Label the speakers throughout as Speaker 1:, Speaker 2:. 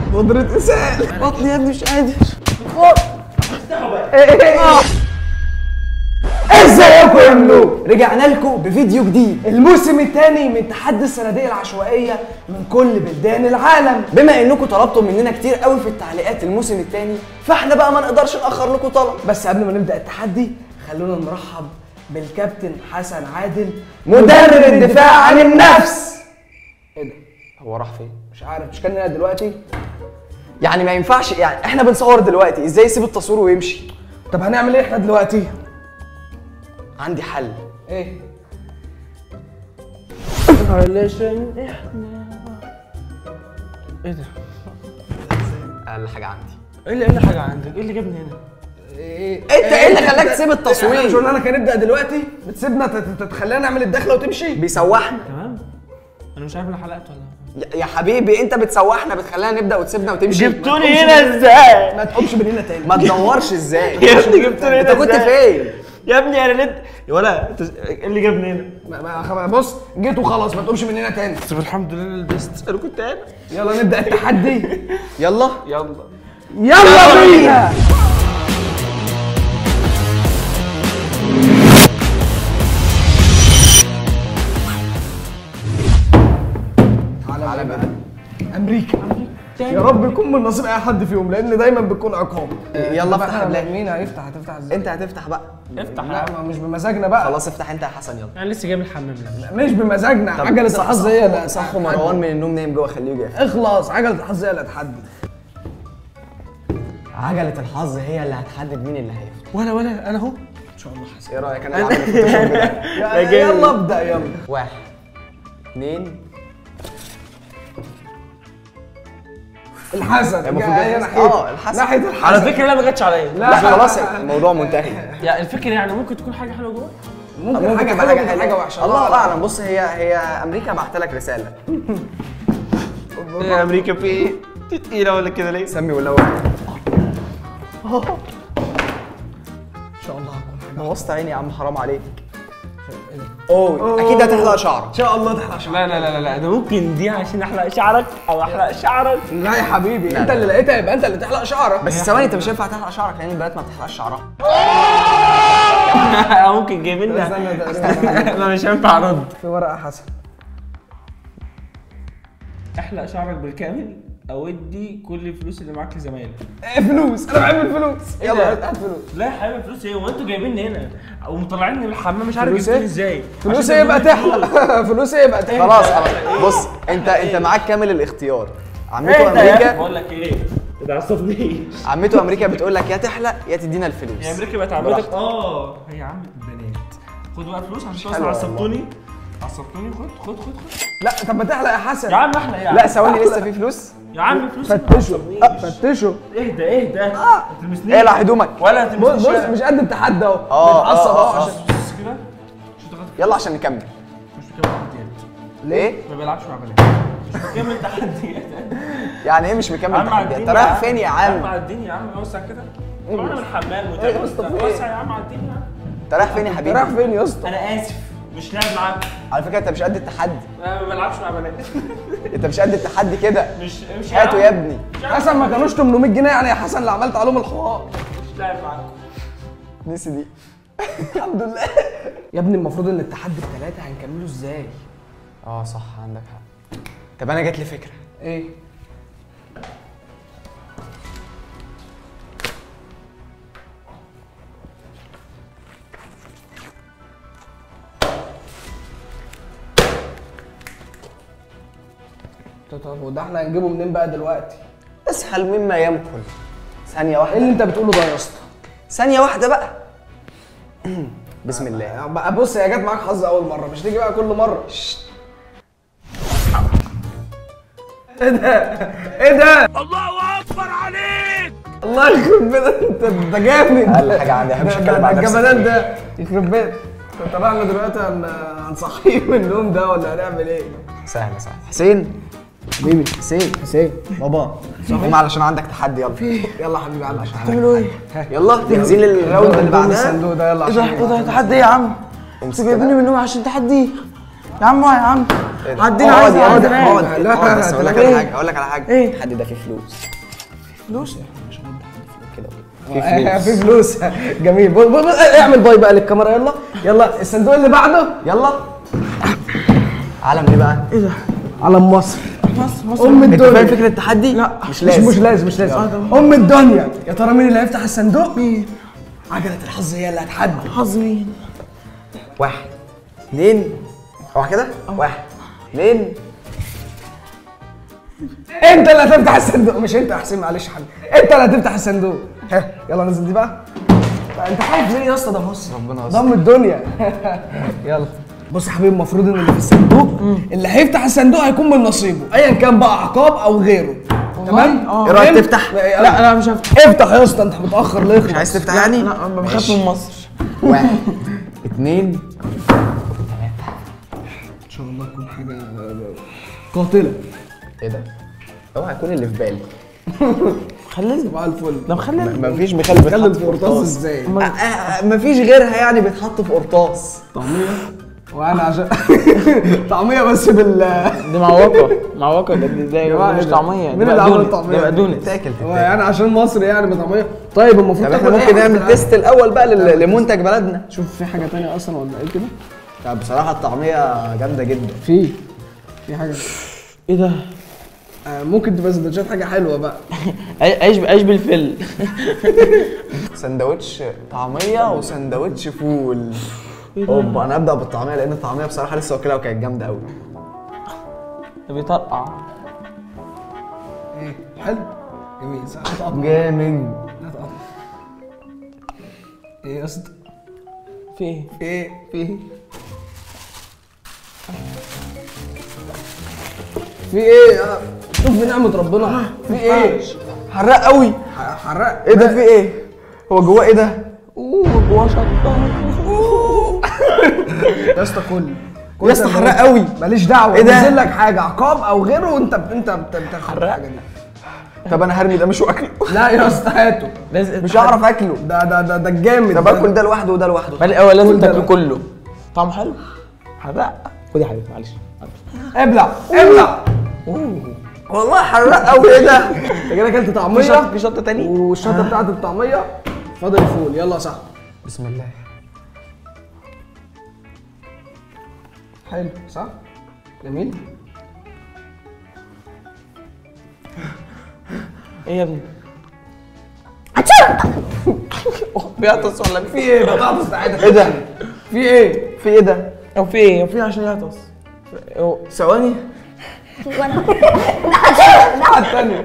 Speaker 1: قدرة اسهال بطني يا ابني مش قادر ازيكم يا ملوك رجعنا لكم بفيديو جديد الموسم الثاني من تحدي الصناديق العشوائيه من كل بلدان العالم بما انكم طلبتم مننا كتير قوي في التعليقات الموسم الثاني فاحنا بقى ما نقدرش ناخر لكم طلب بس قبل ما نبدا التحدي خلونا نرحب بالكابتن حسن عادل مدرب الدفاع عن النفس ايه ده هو راح فين مش عارف مش كان هنا دلوقتي يعني ما ينفعش يعني احنا بنصور دلوقتي ازاي يسيب التصوير ويمشي طب هنعمل ايه احنا دلوقتي عندي حل ايه
Speaker 2: علشان احنا ايه ده؟
Speaker 1: اقل حاجه عندي
Speaker 2: ايه اللي ايه اللي حاجه عندك؟ ايه اللي جابني هنا؟
Speaker 1: ايه انت ايه اللي خلاك تسيب التصوير مش قلنا لك هنبدا دلوقتي بتسيبنا تخلينا نعمل الدخله وتمشي بيسوحنا
Speaker 2: تمام؟ انا مش عارف انا حلقت ولا
Speaker 1: يا- يا حبيبي انت بتسوحنا بتخلينا نبدا وتسيبنا وتمشي
Speaker 2: جبتوني هنا ازاي؟
Speaker 1: ما تقومش من هنا تاني ما تدورش ازاي
Speaker 2: يا ابني جبتوني هنا
Speaker 1: انت كنت
Speaker 2: ازاي؟
Speaker 1: فين
Speaker 2: يا ابني انا لد يا ولا انت ايه اللي جابني هنا؟
Speaker 1: ما- ما- بص جيت وخلاص ما تقومش من هنا تاني
Speaker 2: طب الحمد لله لبست انا كنت هنا
Speaker 1: يلا نبدا التحدي يلا
Speaker 2: يلا
Speaker 1: يلا بينا على بقى امريكا يا رب يكون من نصيب اي حد فيهم لان دايما بتكون عقاب يلا افتح يا بلال مين هيفتح هتفتح ازاي انت هتفتح بقى
Speaker 2: افتح
Speaker 1: لا ما مش بمزاجنا بقى
Speaker 3: خلاص افتح انت يا حسن يلا
Speaker 2: انا لسه جاي من الحمام لا
Speaker 1: مش بمزاجنا عجله الحظ هي اللي
Speaker 3: صحوا مروان من النوم نايم جوه خليه يجي
Speaker 1: اخلص عجله الحظ هي اللي هتحدد
Speaker 3: عجلة الحظ هي اللي هتحدد مين اللي هيفتح
Speaker 2: ولا ولا انا اهو
Speaker 1: ان شاء الله حسن ايه رايك انا اللي عامل الفوتوشوب ده يلا-
Speaker 2: جاي.
Speaker 1: يلا ابدا يلا
Speaker 3: واحد اثنين
Speaker 1: الحسن
Speaker 3: المفروض
Speaker 1: جاي
Speaker 3: الحسن.
Speaker 1: ناحية
Speaker 3: اه، الحسن.
Speaker 1: ناحيه الحسن
Speaker 2: على فكره لا ما جاتش عليا
Speaker 1: لا.
Speaker 3: لا خلاص الموضوع منتهي
Speaker 2: يعني الفكره يعني ممكن تكون حاجه حلوه جوه
Speaker 1: ممكن حاجه حلوه ممكن حاجه وحشه
Speaker 3: الله اعلم بص هي هي امريكا بعت لك رساله
Speaker 2: يا امريكا في ايه؟ تقيله ولا كده ليه؟
Speaker 3: سمي ولا
Speaker 1: ان شاء الله هكون حاجه
Speaker 3: بوظت عيني يا عم حرام عليك اوه اكيد هتحلق شعرك
Speaker 1: ان شاء الله تحلق شعرك
Speaker 2: لا لا لا لا ده ممكن دي عشان احلق شعرك او احلق شعرك
Speaker 1: لا يا حبيبي انت اللي لقيتها يبقى انت اللي تحلق شعرك
Speaker 3: بس ثواني انت مش هينفع تحلق شعرك لان البنات ما بتحلقش شعرها
Speaker 2: او ممكن جاي منها
Speaker 1: استنى ده- استنى.
Speaker 2: انا مش هينفع ارد
Speaker 1: في ورقه حسن
Speaker 2: احلق شعرك بالكامل او ادي كل الفلوس اللي معاك لزمايلك
Speaker 1: إيه فلوس انا بحب الفلوس
Speaker 2: إيه
Speaker 1: يلا
Speaker 2: ده؟
Speaker 1: هات فلوس
Speaker 2: لا يا حبيبي فلوس ايه هو انتوا جايبيني هنا او مطلعيني من الحمام مش عارف
Speaker 1: فلوس
Speaker 2: جبتوني
Speaker 1: إيه؟
Speaker 2: ازاي
Speaker 1: فلوس
Speaker 2: عشان
Speaker 1: ايه يبقى
Speaker 2: تقولوا
Speaker 1: تحلق فلوس ايه يبقى تحلق
Speaker 3: خلاص خلاص بص انت انت معاك كامل الاختيار عمته
Speaker 2: ايه ده يا
Speaker 3: امريكا
Speaker 2: بقول لك ايه ده عصبنيش
Speaker 3: عمته امريكا بتقول لك يا تحلق يا تدينا الفلوس
Speaker 2: يا امريكا بقت عمتك اه هي عمة البنات خدوا بقى فلوس عشان
Speaker 3: حلوة
Speaker 2: اصلا
Speaker 3: والله.
Speaker 2: عصبتوني عصبتوني خد خد خد خد
Speaker 1: لا طب ما تحلق يا حسن
Speaker 2: يا عم احلق يا عم
Speaker 3: لا ثواني لسه في فلوس
Speaker 2: يا عم فلوس
Speaker 1: فتشوا آه، فتشوا
Speaker 2: اهدى اهدى ما تلمسنيش
Speaker 3: اقلع هدومك
Speaker 2: ولا
Speaker 1: بص
Speaker 2: تلمسنيش
Speaker 1: بص مش قد التحدي اهو
Speaker 3: آه،
Speaker 1: بيتعصب
Speaker 3: آه،
Speaker 1: اهو
Speaker 3: آه.
Speaker 1: عشان
Speaker 2: بص كده مش هتاخد
Speaker 3: يلا عشان نكمل
Speaker 2: مش بكمل تحديات
Speaker 3: ليه
Speaker 2: ما بيلعبش مع بنات مش بكمل تحديات
Speaker 3: يعني ايه مش مكمل
Speaker 2: يا عم
Speaker 3: تحديات
Speaker 2: عديني
Speaker 3: انت رايح فين يا عم
Speaker 2: عديني يا عم وسع كده طلعنا من الحمام
Speaker 1: إيه يا اسطى، في إيه؟
Speaker 2: وسع يا عم عديني يا عم
Speaker 3: انت رايح فين يا
Speaker 1: انت
Speaker 3: حبيبي
Speaker 1: رايح فين يا اسطى
Speaker 2: انا اسف مش لاعب معاك
Speaker 3: على فكره انت مش قد التحدي
Speaker 2: انا ما بلعبش مع بنات
Speaker 3: انت مش قد التحدي كده
Speaker 2: مش مش
Speaker 3: هاتوا يا ابني
Speaker 1: حسن ما كانوش 800 جنيه يعني يا حسن اللي عملت عليهم الحوار
Speaker 2: مش لاعب معاك
Speaker 3: نسي دي
Speaker 1: الحمد لله يا ابني المفروض ان التحدي بثلاثه هنكمله ازاي
Speaker 3: اه صح عندك حق طب انا جات لي فكره
Speaker 1: ايه طب وده احنا هنجيبه منين بقى دلوقتي؟
Speaker 3: اسهل مما يمكن ثانيه
Speaker 1: ايه اللي
Speaker 3: واحده
Speaker 1: انت بتقوله ده يا اسطى؟
Speaker 3: ثانيه واحده بقى بسم الله
Speaker 1: بقى بص هي جت معاك حظ اول مره مش تيجي بقى كل مره ايه ده؟ ايه ده؟ الله اكبر عليك! الله يخرب بيتك انت انت جامد
Speaker 3: اقل حاجه عندي احبش
Speaker 1: ده-
Speaker 3: اتكلم
Speaker 1: ده
Speaker 3: عن نفسي
Speaker 1: الجمدان ده يخرب بيتك طب احنا دلوقتي هن... هنصحيه من النوم ده ولا هنعمل ايه؟
Speaker 3: سهله سهله حسين
Speaker 1: حبيبي
Speaker 3: حسين
Speaker 1: حسين
Speaker 3: بابا قوم علشان عندك تحدي يلا
Speaker 1: يلا حبيبي على عشان
Speaker 2: بتعملوا ايه؟
Speaker 3: يلا جاهزين للراوند اللي بعدها
Speaker 1: الصندوق ده يلا
Speaker 2: ايه ده
Speaker 1: عشان
Speaker 2: ايه ده تحدي ايه يا عم؟
Speaker 3: امسك
Speaker 2: انتوا جايبيني من النوم عشان تحدي يا عم يا عم عدينا
Speaker 3: اقعد
Speaker 2: عايز
Speaker 3: يا
Speaker 2: اقعد
Speaker 3: عم،
Speaker 2: هناك.
Speaker 3: اقعد
Speaker 1: لا،
Speaker 3: اقعد بس اقول لك
Speaker 1: إيه؟
Speaker 3: على حاجه اقول لك على حاجه
Speaker 2: إيه؟
Speaker 3: الحد ده فيه فلوس
Speaker 2: فلوس
Speaker 3: كده
Speaker 1: في فلوس جميل بص بص بص، اعمل باي بقى للكاميرا يلا يلا الصندوق اللي بعده يلا
Speaker 3: علم ايه بقى؟
Speaker 2: ايه ده؟
Speaker 1: علم مصر
Speaker 2: مصر مصر
Speaker 1: ام
Speaker 3: انت فاهم
Speaker 1: الدنيا
Speaker 3: فكره التحدي؟
Speaker 2: لا
Speaker 3: مش لازم
Speaker 1: مش لازم مش لازم ام الدنيا يا ترى مين اللي هيفتح الصندوق؟ مين؟ عجلة الحظ هي اللي هتحدد
Speaker 2: حظ مين؟
Speaker 3: واحد اثنين اوعى كده واحد اثنين
Speaker 1: انت اللي هتفتح الصندوق مش انت يا حسين معلش يا حبيبي انت اللي هتفتح الصندوق ها يلا ننزل دي بقى انت خايف ليه يا اسطى ده مصر
Speaker 3: ربنا يستر.
Speaker 1: ضم الدنيا يلا بص يا حبيبي المفروض ان اللي في الصندوق اللي هيفتح الصندوق هيكون من نصيبه ايا كان بقى عقاب او غيره تمام
Speaker 2: اه.
Speaker 3: ايه رايك
Speaker 1: فهمت؟
Speaker 3: تفتح؟
Speaker 1: لا
Speaker 2: لا لا مش هفتح
Speaker 1: افتح يا اسطى انت متاخر ليه
Speaker 3: مش عايز تفتح يعني؟
Speaker 2: لا انا بخاف من مصر
Speaker 3: واحد اثنين
Speaker 1: ان شاء الله تكون حاجه قاتله
Speaker 3: ايه ده؟ اوعى يكون اللي في بالي
Speaker 2: خلينا
Speaker 1: صباح الفل
Speaker 2: ده مخلي
Speaker 3: مفيش مخلل
Speaker 1: خلي
Speaker 3: بيتحط
Speaker 1: في قرطاس ازاي
Speaker 3: آه، آه، مفيش غيرها يعني بيتحط في قرطاس
Speaker 1: طعميه وانا عشان طعميه بس بال
Speaker 2: دي معوقة معوقة بجد ازاي
Speaker 1: جماعة
Speaker 2: مش
Speaker 1: إيه ده؟
Speaker 2: طعمية
Speaker 1: مين اللي عمل الطعمية
Speaker 2: ده
Speaker 1: دي؟
Speaker 2: بقدونس
Speaker 3: تاكل
Speaker 1: هو
Speaker 3: تتاكل
Speaker 1: يعني عشان مصر يعني بطعميه طيب المفروض
Speaker 3: طب احنا
Speaker 1: تاكل أي
Speaker 3: ممكن
Speaker 1: حاجة
Speaker 3: نعمل
Speaker 1: تتعمل.
Speaker 3: تيست الاول بقى لل- لمنتج بلدنا
Speaker 1: شوف في حاجه تانية اصلا ولا ايه كده
Speaker 3: طب بصراحه الطعميه جامده جدا
Speaker 1: في في حاجه
Speaker 2: ايه ده؟
Speaker 1: آه ممكن تبقى سندوتشات حاجه حلوه بقى
Speaker 2: عي- عيش عيش بالفل
Speaker 3: سندوتش طعميه وسندوتش فول اوبا انا ابدا بالطعميه لان الطعميه بصراحه لسه واكلها وكانت جامده قوي
Speaker 2: ده بيطرقع
Speaker 1: ايه حلو جميل صح هتقطع
Speaker 3: جامد
Speaker 1: هتقطع ايه يا اسطى
Speaker 2: في ايه؟
Speaker 1: في ايه في ايه في ايه آه، شوف بنعمة ربنا في ايه
Speaker 3: حراق قوي
Speaker 1: ح- حرق
Speaker 3: ايه ده في ايه هو جواه ايه ده
Speaker 2: اوه جواه شطة
Speaker 1: يا اسطى كل
Speaker 3: يا اسطى حراق قوي
Speaker 1: ماليش دعوه
Speaker 3: إيه ده؟
Speaker 1: نزل لك حاجه عقاب او غيره وانت انت بت- بتاخد الحاجه دي
Speaker 3: طب انا هرمي ده مش واكله
Speaker 1: لا يا اسطى هاته
Speaker 2: لازم
Speaker 3: مش هعرف اكله
Speaker 1: ده ده ده ده الجامد
Speaker 3: طب اكل ده لوحده وده لوحده
Speaker 2: بل الاول لازم
Speaker 1: كل ده
Speaker 2: تاكله
Speaker 1: بقى.
Speaker 2: كله طعمه حلو حرق خد يا حبيبي معلش
Speaker 1: ابلع ابلع
Speaker 3: والله حراق قوي ايه ده
Speaker 1: انت كده اكلت
Speaker 2: في شطة
Speaker 1: طعميه
Speaker 2: في شطة تاني
Speaker 1: والشطه بتاعت الطعميه فاضل الفول يلا يا صاحبي
Speaker 3: بسم الله
Speaker 1: حلو صح جميل
Speaker 2: ايه يا ابني؟ بيعطس ولا
Speaker 1: في ايه بطاطس بتاعتك
Speaker 3: ايه ده
Speaker 1: في ايه
Speaker 3: في ايه ده
Speaker 2: او في ايه؟ في عشان يعطس أو-
Speaker 3: ثواني
Speaker 4: وانا
Speaker 1: الناحيه الثانيه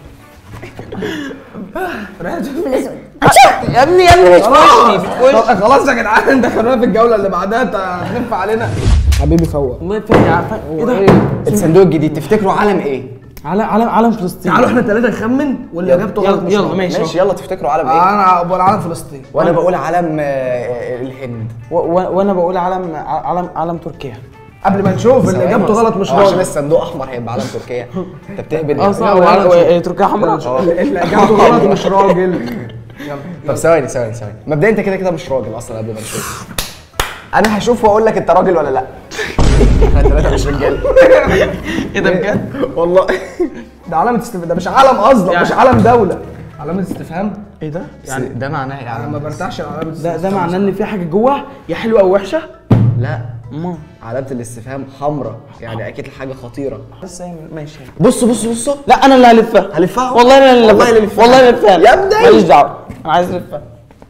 Speaker 4: الاسود
Speaker 2: يا ابني يا ابني مش
Speaker 1: خلاص
Speaker 2: في وشي
Speaker 1: طب خلاص يا جدعان دخلونا في الجوله اللي بعدها انت هتلف علينا حبيبي فوق
Speaker 2: ما فين يا عفان ايه
Speaker 1: هو
Speaker 2: ده؟
Speaker 1: ايه
Speaker 3: الصندوق الجديد تفتكروا علم ايه
Speaker 2: علم علم علم فلسطين
Speaker 1: تعالوا احنا ثلاثه نخمن واللي اجابته غلط
Speaker 2: يلا
Speaker 1: مش
Speaker 2: يلا
Speaker 1: غلط.
Speaker 2: ماشي
Speaker 3: ماشي يلا تفتكروا علم ايه
Speaker 1: انا بقول علم فلسطين
Speaker 3: وانا بقول علم آه، الهند
Speaker 2: و- و- وانا بقول علم علم علم تركيا
Speaker 1: قبل ما نشوف اللي اجابته غلط مش
Speaker 3: آه، عشان
Speaker 1: غلط
Speaker 3: الصندوق احمر هيبقى علم تركيا انت بتهبل
Speaker 2: اه
Speaker 3: يعني.
Speaker 2: صح
Speaker 1: يلا،
Speaker 2: وعلم-
Speaker 1: يلا نشوف.
Speaker 2: و- تركيا حمراء
Speaker 1: اللي اجابته غلط مش راجل يلا
Speaker 3: طب ثواني ثواني ثواني مبدئيا انت كده كده مش راجل اصلا قبل ما نشوف انا هشوف واقول لك انت راجل ولا لا احنا ثلاثه مش رجاله
Speaker 2: ايه ده بجد؟
Speaker 3: والله
Speaker 1: ده علامة استفهام ده مش علم اصلا
Speaker 2: يعني-
Speaker 1: مش علم دولة علامة استفهام
Speaker 2: ايه ده؟
Speaker 3: يعني ده معناه ايه
Speaker 1: انا ما
Speaker 3: علم
Speaker 1: برتاحش علامة
Speaker 2: ده
Speaker 1: استفهام
Speaker 2: ده معناه ان في حاجه جوه يا حلوه او وحشه
Speaker 3: لا
Speaker 2: ما
Speaker 3: علامة الاستفهام حمراء يعني اكيد الحاجة خطيرة
Speaker 2: بس هي ماشي
Speaker 3: بص بص بص
Speaker 2: لا انا اللي هلفها
Speaker 3: هلفها
Speaker 2: والله انا اللي
Speaker 3: والله اللي
Speaker 2: هلفها
Speaker 3: لفها.
Speaker 2: والله اللي هلفها
Speaker 3: يا ابني.
Speaker 2: ماليش دعوه انا عايز الفها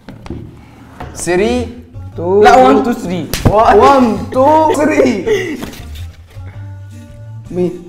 Speaker 3: 3
Speaker 2: لا 1 2 3
Speaker 1: 1 2 3 مين؟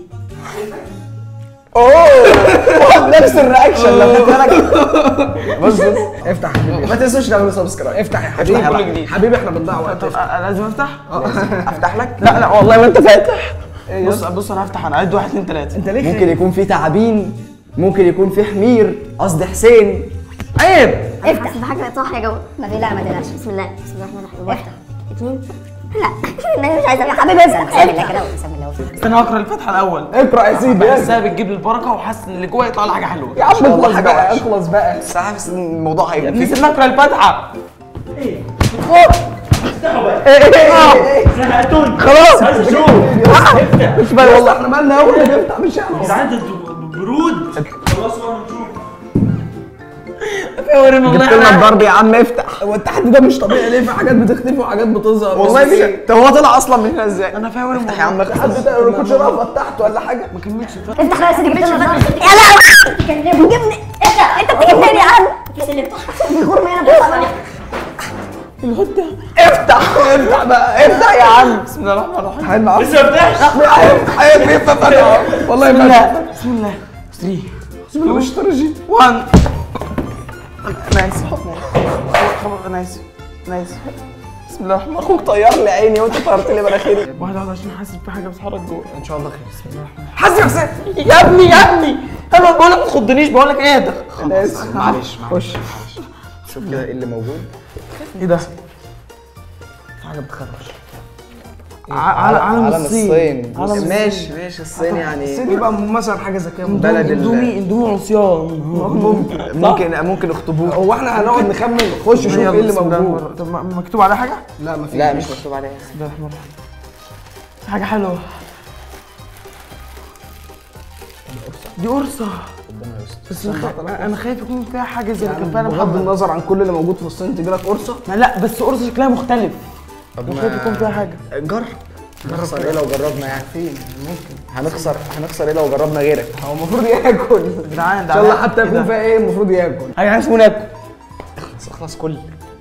Speaker 3: اوه نفس الرياكشن لو خدت بالك بص بص
Speaker 1: افتح يا حبيبي
Speaker 3: ما تنسوش تعملوا سبسكرايب
Speaker 1: افتح يا
Speaker 3: افتح يا
Speaker 1: حبيبي
Speaker 3: لحظة.
Speaker 1: حبيبي احنا بنضيع وقت
Speaker 2: طب
Speaker 1: افتح.
Speaker 2: أنا لازم افتح؟
Speaker 3: افتح لك
Speaker 2: لا لا والله ما انت فاتح بص بص انا هفتح انا عد 1 2 3
Speaker 1: انت ليه
Speaker 3: ممكن يكون في تعابين ممكن يكون في حمير قصدي حسين
Speaker 1: عيب
Speaker 4: افتح في حاجه صح يا جو ما لا ما تقلقش بسم الله بسم الله الرحمن الرحيم واحد اثنين لا انا مش عايزه يا حبيبي افتح بسم الله كده بسم الله
Speaker 2: استنى هقرا الفتحه الاول
Speaker 1: اقرا يا سيدي يلا.
Speaker 2: بحسها بتجيب لي البركه وحاسس ان اللي جوه يطلع لي حاجه حلوه
Speaker 1: يا عم
Speaker 3: شاء الله
Speaker 1: اخلص
Speaker 3: حاجة
Speaker 1: بقى
Speaker 3: وحشة.
Speaker 1: اخلص بقى
Speaker 3: بس حاسس ان الموضوع
Speaker 2: يا
Speaker 3: هيبقى
Speaker 2: ابني
Speaker 3: فيه
Speaker 2: سيبني اقرا الفتحه افتحوا بقى
Speaker 3: ايه ايه ايه
Speaker 2: زهقتوني
Speaker 3: خلاص.
Speaker 2: عايز اشوف افتح
Speaker 3: مش بقى والله
Speaker 1: احنا مالنا اول اللي بيفتح مش
Speaker 2: يا
Speaker 1: احنا
Speaker 2: جدعان ده انتوا برود خلاص وانا نشوف
Speaker 3: جبت لنا الضرب يا عم افتح
Speaker 1: هو التحدي ده مش طبيعي ليه في حاجات بتختفي وحاجات بتظهر
Speaker 3: والله
Speaker 1: بس
Speaker 3: مش طب هو طلع اصلا من هنا ازاي؟
Speaker 2: انا فاهم
Speaker 3: افتح يا عم افتح
Speaker 1: حد ده لو كنتش رافع فتحت ولا حاجه
Speaker 2: ما كملش
Speaker 4: افتح بقى يا سيدي جبت لنا يا لا كلمني جبني افتح انت بتجيبني يا عم بس اللي افتح الغرمه هنا بتطلع
Speaker 3: افتح افتح بقى افتح يا عم بسم الله الرحمن الرحيم
Speaker 1: حيل معاه
Speaker 2: لسه ما فتحش
Speaker 1: حيل بيفتح والله ما
Speaker 2: بسم الله 3
Speaker 1: بسم الله مش ترجي
Speaker 2: 1 انا اسف خلاص انا اسف انا اسف بسم الله الرحمن الرحيم
Speaker 3: اخوك طير لي عيني وانت طيرت لي مناخيري
Speaker 2: واحد واحد عشان حاسس في حاجه بتتحرك جوه
Speaker 3: ان شاء الله خير بسم الله الرحمن
Speaker 1: حاسس يا حسين
Speaker 2: يا ابني يا ابني انا بقول لك ما تخضنيش بقول لك ايه ده
Speaker 3: انا اسف معلش معلش شوف كده ايه اللي موجود
Speaker 2: ايه ده
Speaker 3: في حاجه بتخربش
Speaker 2: على علم الصين
Speaker 3: علم
Speaker 2: علم
Speaker 3: ماشي ماشي الصين يعني
Speaker 1: حسين يبقى مثلا حاجه ذكيه
Speaker 3: بلد ال-
Speaker 2: اندومي اندومي عصيان
Speaker 3: ممكن ممكن اخطبوط
Speaker 1: هو احنا هنقعد نخمن خش شوف ايه اللي موجود
Speaker 2: طب ما- مكتوب عليها حاجه؟
Speaker 1: لا ما في
Speaker 3: لا مش مكتوب عليها
Speaker 2: بسم الله الرحمن الرحيم حاجه حلوه دي قرصه
Speaker 3: ربنا يستر
Speaker 2: بس أنا خا- انا خايف يكون فيها حاجه زي كده فعلا
Speaker 1: بغض
Speaker 2: محمد
Speaker 1: النظر عن كل اللي موجود في الصين تجي لك قرصه
Speaker 2: ما لا بس قرصه شكلها مختلف
Speaker 3: طب
Speaker 2: ممكن يكون فيها حاجه
Speaker 3: جرب هنخسر ايه لو جربنا يعني فين ممكن هنخسر هنخسر ايه لو جربنا غيرك
Speaker 1: هو المفروض ياكل
Speaker 2: يا جدعان
Speaker 1: ان شاء الله حتى يكون فيها ايه المفروض ياكل
Speaker 2: حاجه اسمه ناكل
Speaker 3: بس اخلص كل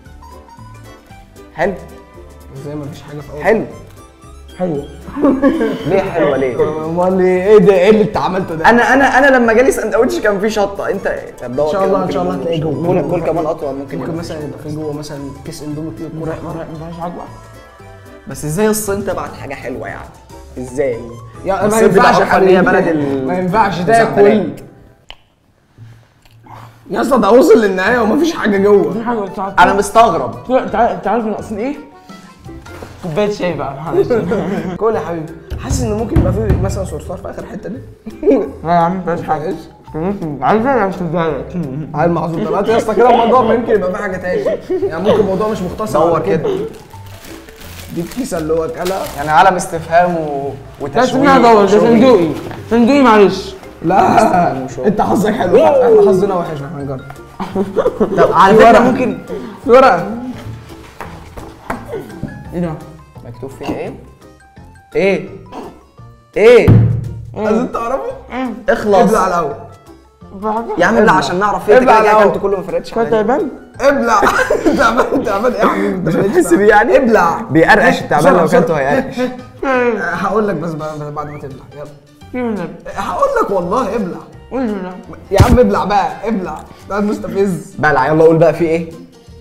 Speaker 3: حلو
Speaker 1: زي ما فيش حاجه في اول
Speaker 3: حلو
Speaker 2: حلوه
Speaker 3: ليه حلوه ليه
Speaker 1: امال ايه ده ايه اللي انت عملته ده
Speaker 3: انا انا انا لما جالي سندوتش كان فيه شطه انت طب
Speaker 1: إن شاء الله- إن شاء الله هتلاقيه جوه.
Speaker 3: كل كل كمان اطول ممكن
Speaker 1: ممكن
Speaker 3: يبقى.
Speaker 1: مثلا يبقى في جوه مثلا كيس اندومي فيه كوره
Speaker 2: ما فيهاش عجوه
Speaker 3: بس ازاي الصين تبعت حاجه حلوه يعني ازاي
Speaker 1: يا ما
Speaker 3: الصين
Speaker 1: ينفعش
Speaker 3: معروفة
Speaker 1: يا
Speaker 3: إن هي
Speaker 1: حبيبي
Speaker 3: بلد ال-
Speaker 1: ما ينفعش
Speaker 3: الخزعبلات.
Speaker 1: تاكل يا اسطى ده وصل للنهايه ومفيش حاجه جوه
Speaker 2: في حاجه انت عارف
Speaker 3: انا مستغرب
Speaker 2: انت عارف انت عارف ناقصين ايه؟ كوبايه شاي بقى معلش
Speaker 1: كل يا حبيبي حاسس ان ممكن يبقى في مثلا صرصار في اخر الحته دي
Speaker 2: لا يا عم مفيهاش حاجه عايز انا مش متضايق
Speaker 1: عيل محظوظ دلوقتي يا اسطى كده الموضوع ما يمكن يبقى في حاجه تاني يعني ممكن الموضوع مش مختصر
Speaker 3: دور
Speaker 1: على
Speaker 3: كده
Speaker 1: دي الكيسه اللي هو اكلها
Speaker 3: يعني علم استفهام و...
Speaker 2: لا
Speaker 3: وتشويق
Speaker 2: سيبني ادور ده
Speaker 3: وشغل.
Speaker 2: صندوقي صندوقي معلش
Speaker 1: لا
Speaker 3: مش هو.
Speaker 1: انت حظك حلو احنا حظنا وحش احنا نجرب
Speaker 3: طب على فكره ممكن
Speaker 1: في ورقه
Speaker 2: ايه ده؟
Speaker 3: مكتوب فيها ايه؟ ايه؟ ايه؟
Speaker 1: عايزين تعرفوا
Speaker 3: اخلص
Speaker 1: ابلع الاول
Speaker 2: في حاجه؟
Speaker 3: يا عم ابلع عشان نعرف ايه انت
Speaker 1: ابلع
Speaker 3: كده كده
Speaker 1: الأول.
Speaker 3: اكلت كله ما فرقتش
Speaker 2: كنت
Speaker 3: عليا.
Speaker 2: تعبان؟
Speaker 1: ابلع تعبان تعبان ايه يا حبيبي انت
Speaker 3: مش هتحس بيه يعني
Speaker 1: ابلع
Speaker 3: بيقرقش التعبان لو
Speaker 1: بسرعة،
Speaker 3: اكلته
Speaker 1: بسرعة.
Speaker 3: هيقرقش
Speaker 1: هقول لك بس بعد بعد ما تبلع يلا
Speaker 2: في من
Speaker 1: هقول لك والله ابلع
Speaker 2: قول لي لا
Speaker 1: يا عم ابلع بقى ابلع ده مستفز
Speaker 3: بلع يلا قول بقى في ايه؟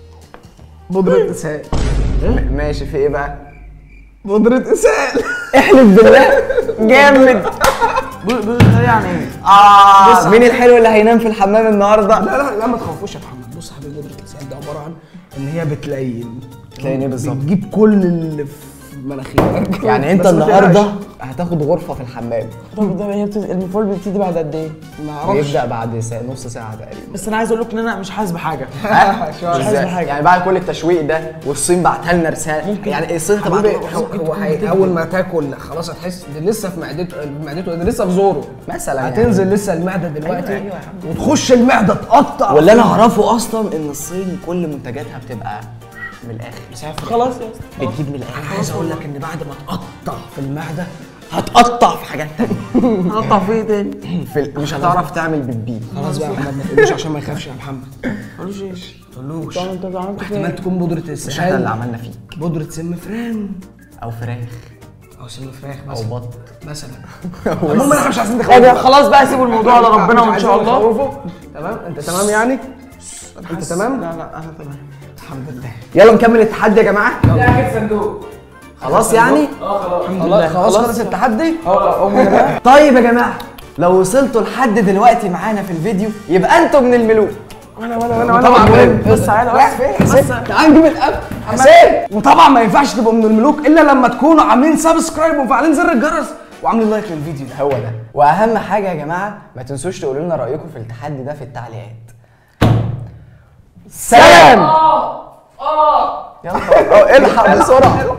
Speaker 1: بودرة اسهال
Speaker 3: م- ماشي في ايه بقى؟
Speaker 1: بودرة اسهال
Speaker 3: احلف بالله جامد
Speaker 2: بص يعني ايه؟
Speaker 3: اه مين الحلو اللي هينام في الحمام النهارده؟
Speaker 1: لا لا لا ما تخافوش يا محمد بص يا حبيبي بودرة الاسهال ده عبارة عن ان هي بتلين
Speaker 3: بتلين ايه بالظبط؟
Speaker 1: بتجيب كل اللي في مناخيرك
Speaker 3: يعني انت
Speaker 1: بس ما
Speaker 3: النهارده
Speaker 1: تقلقش.
Speaker 3: هتاخد غرفه في الحمام
Speaker 2: طب ده هي بتز... المفعول بتبتدي بعد قد ايه؟
Speaker 1: ما اعرفش
Speaker 3: بيبدا بعد ساعة نص ساعه تقريبا
Speaker 2: بس انا عايز اقول لك ان انا مش حاسس بحاجه
Speaker 1: شو
Speaker 2: حاسس
Speaker 3: ازاي؟
Speaker 2: بحاجة.
Speaker 3: يعني بعد كل التشويق ده والصين بعتها لنا رساله يعني الصين تبعت
Speaker 1: حبيبي
Speaker 3: لنا
Speaker 1: هو, هو هي اول ما تاكل خلاص هتحس دي لسه في معدته في معدته ده لسه في زوره
Speaker 3: مثلا يعني.
Speaker 1: هتنزل لسه المعده دلوقتي
Speaker 3: أيوة، أيوة يا عم.
Speaker 1: وتخش المعده تقطع
Speaker 3: واللي انا اعرفه اصلا ان الصين كل منتجاتها بتبقى من الاخر مسافر
Speaker 2: خلاص يا اسطى
Speaker 3: بتجيب من الاخر
Speaker 1: انا عايز اقول لك ان بعد ما تقطع في المعده
Speaker 3: هتقطع في حاجات تانية
Speaker 2: هقطع في ايه تاني؟
Speaker 3: في ال- مش هتعرف تعمل بالبي
Speaker 1: خلاص بقى يا محمد ما تقولوش عشان ما يخافش يا محمد
Speaker 2: ملوش ايه؟
Speaker 1: ما تقولوش
Speaker 2: طب انت عملت
Speaker 1: احتمال
Speaker 2: فين؟
Speaker 1: تكون بودره
Speaker 3: مش احنا اللي
Speaker 1: السهال
Speaker 3: عملنا فيك
Speaker 1: بودره سم فران
Speaker 3: او فراخ
Speaker 1: او سم فراخ
Speaker 3: او
Speaker 1: مثلا
Speaker 3: بط
Speaker 1: مثلا المهم احنا مش عايزين
Speaker 2: طب
Speaker 1: نخوف
Speaker 2: خلاص بقى سيبوا الموضوع لربنا
Speaker 1: مش
Speaker 2: وان شاء
Speaker 1: عايزين
Speaker 2: الله
Speaker 1: نخوفه. تمام انت تمام يعني انت تمام
Speaker 2: لا لا انا تمام
Speaker 1: الحمد لله
Speaker 3: يلا نكمل التحدي يا جماعه
Speaker 2: لا اكيد صندوق
Speaker 3: خلاص يعني
Speaker 1: خلاص خلاص خلص التحدي
Speaker 3: طيب يا جماعه لو وصلتوا لحد دلوقتي معانا في الفيديو يبقى انتوا من الملوك
Speaker 2: وانا وانا وانا
Speaker 1: طبعا
Speaker 2: وانا
Speaker 1: مهم.
Speaker 2: بس تعالى
Speaker 1: رايح فين حسين تعال نجيب الاب حسين وطبعا ما ينفعش تبقوا من الملوك الا لما تكونوا عاملين سبسكرايب ومفعلين زر الجرس وعاملين لايك للفيديو ده
Speaker 3: هو ده واهم حاجه يا جماعه ما تنسوش تقولوا لنا رايكم في التحدي ده في التعليقات سلام اه الحق بسرعه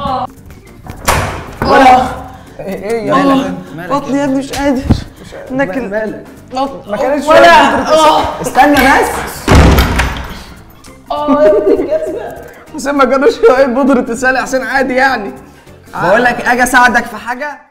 Speaker 3: ايه ايه يا مالك
Speaker 2: بطني يا ابني مش قادر ناكل
Speaker 3: مالك
Speaker 2: بطن
Speaker 3: ما كانتش
Speaker 2: ولا
Speaker 3: شوية استنى بس
Speaker 2: حسين ما كانوش شويه بودرة تسالي حسين عادي يعني
Speaker 3: بقول لك اجي اساعدك في حاجه